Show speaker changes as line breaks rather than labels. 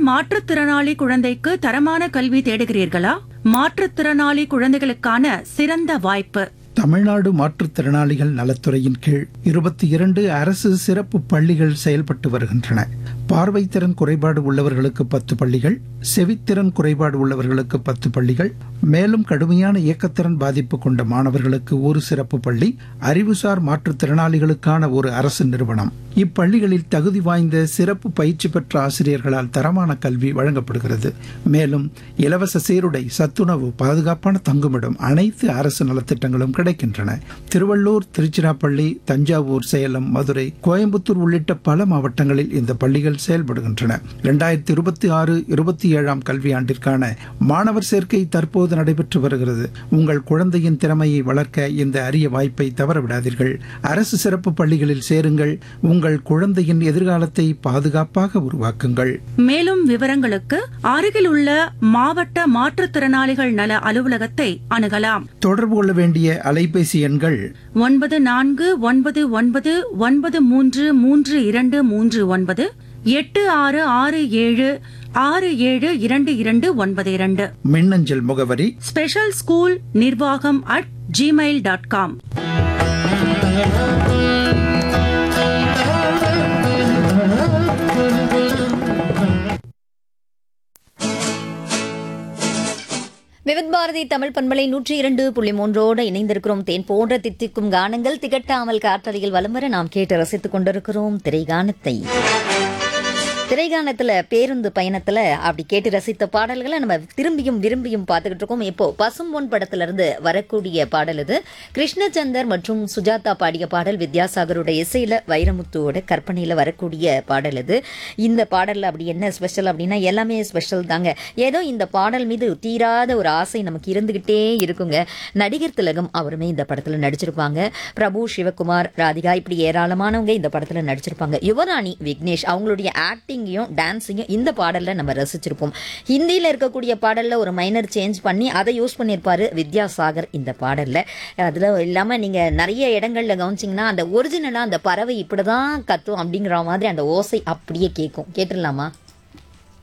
மாற்றுத்திறனாளி குழந்தைக்கு தரமான கல்வி தேடுகிறீர்களா மாற்றுத்திறனாளி குழந்தைகளுக்கான சிறந்த வாய்ப்பு
தமிழ்நாடு மாற்றுத்திறனாளிகள் நலத்துறையின் கீழ் இருபத்தி இரண்டு அரசு சிறப்பு பள்ளிகள் செயல்பட்டு வருகின்றன பார்வைத்திறன் குறைபாடு உள்ளவர்களுக்கு பத்து பள்ளிகள் செவித்திறன் குறைபாடு உள்ளவர்களுக்கு பத்து பள்ளிகள் மேலும் கடுமையான இயக்கத்திறன் பாதிப்பு கொண்ட மாணவர்களுக்கு ஒரு சிறப்பு பள்ளி அறிவுசார் மாற்றுத்திறனாளிகளுக்கான ஒரு அரசு நிறுவனம் இப்பள்ளிகளில் தகுதி வாய்ந்த சிறப்பு பயிற்சி பெற்ற ஆசிரியர்களால் தரமான கல்வி வழங்கப்படுகிறது மேலும் இலவச சீருடை சத்துணவு பாதுகாப்பான தங்குமிடம் அனைத்து அரசு நலத்திட்டங்களும் கிடைக்கின்றன திருவள்ளூர் திருச்சிராப்பள்ளி தஞ்சாவூர் சேலம் மதுரை கோயம்புத்தூர் உள்ளிட்ட பல மாவட்டங்களில் இந்த பள்ளிகள் செயல்படுகின்றன இரண்டாயிரத்தி இருபத்தி ஆறு இருபத்தி ஏழாம் கல்வியாண்டிற்கான மாணவர் சேர்க்கை தற்போது நடைபெற்று வருகிறது உங்கள் குழந்தையின் திறமையை வளர்க்க இந்த அரிய வாய்ப்பை தவறவிடாதீர்கள் அரசு சிறப்பு பள்ளிகளில் சேருங்கள் உங்கள் குழந்தையின் எதிர்காலத்தை பாதுகாப்பாக உருவாக்குங்கள்
மேலும் விவரங்களுக்கு அருகில் உள்ள மாவட்ட மாற்றுத்திறனாளிகள் நல அலுவலகத்தை அணுகலாம்
தொடர்பு கொள்ள வேண்டிய அலைபேசி எண்கள்
ஒன்பது நான்கு ஒன்பது ஒன்பது ஒன்பது மூன்று மூன்று இரண்டு மூன்று ஒன்பது எட்டு ஆறு ஆறு ஏழு ஆறு ஏழு இரண்டு இரண்டு ஒன்பது இரண்டு
மின்னஞ்சல் முகவரி
ஸ்பெஷல் ஸ்கூல் நிர்வாகம் at Gmail dot com
Vividh Bharati Tamil பண்பலை நூற்றி இரண்டு புள்ளி மூன்றோடு இணைந்திருக்கிறோம் தேன் போன்ற தித்திக்கும் கானங்கள் திகட்டாமல் காற்றறையில் வலம் வர நாம் கேட்டு ரசித்துக் கொண்டிருக்கிறோம் திரைகானத்தை திரைகானத்துல பேருந்து பயணத்துல அப்படி கேட்டு ரசித்த பாடல்களை நம்ம திரும்பியும் விரும்பியும் பார்த்துக்கிட்டு இருக்கோம் இப்போ பசும் பொன் படத்துல இருந்து வரக்கூடிய பாடல் இது கிருஷ்ணச்சந்தர் மற்றும் சுஜாதா பாடிய பாடல் வித்யாசாகரோட இசையில வைரமுத்துவோட கற்பனையில வரக்கூடிய பாடல் இது இந்த பாடல்ல அப்படி என்ன ஸ்பெஷல் அப்படின்னா எல்லாமே ஸ்பெஷல் தாங்க ஏதோ இந்த பாடல் மீது தீராத ஒரு ஆசை நமக்கு இருந்துகிட்டே இருக்குங்க நடிகர் திலகம் அவருமே இந்த படத்துல நடிச்சிருப்பாங்க பிரபு சிவகுமார் ராதிகா இப்படி ஏராளமானவங்க இந்த படத்துல நடிச்சிருப்பாங்க யுவராணி விக்னேஷ் அவங்களுடைய ஆக்டிங்கையும் டான்ஸையும் இந்த பாடல்ல நம்ம ரசிச்சிருப்போம் ஹிந்தியில இருக்கக்கூடிய பாடல்ல ஒரு மைனர் சேஞ்ச் பண்ணி அதை யூஸ் பண்ணியிருப்பாரு வித்யாசாகர் இந்த பாடல்ல அதுல இல்லாம நீங்க நிறைய இடங்கள்ல கவனிச்சிங்கன்னா அந்த ஒரிஜினலா அந்த பறவை இப்படிதான் கத்தும் அப்படிங்கிற மாதிரி அந்த ஓசை அப்படியே கேட்கும் கேட்டுடலாமா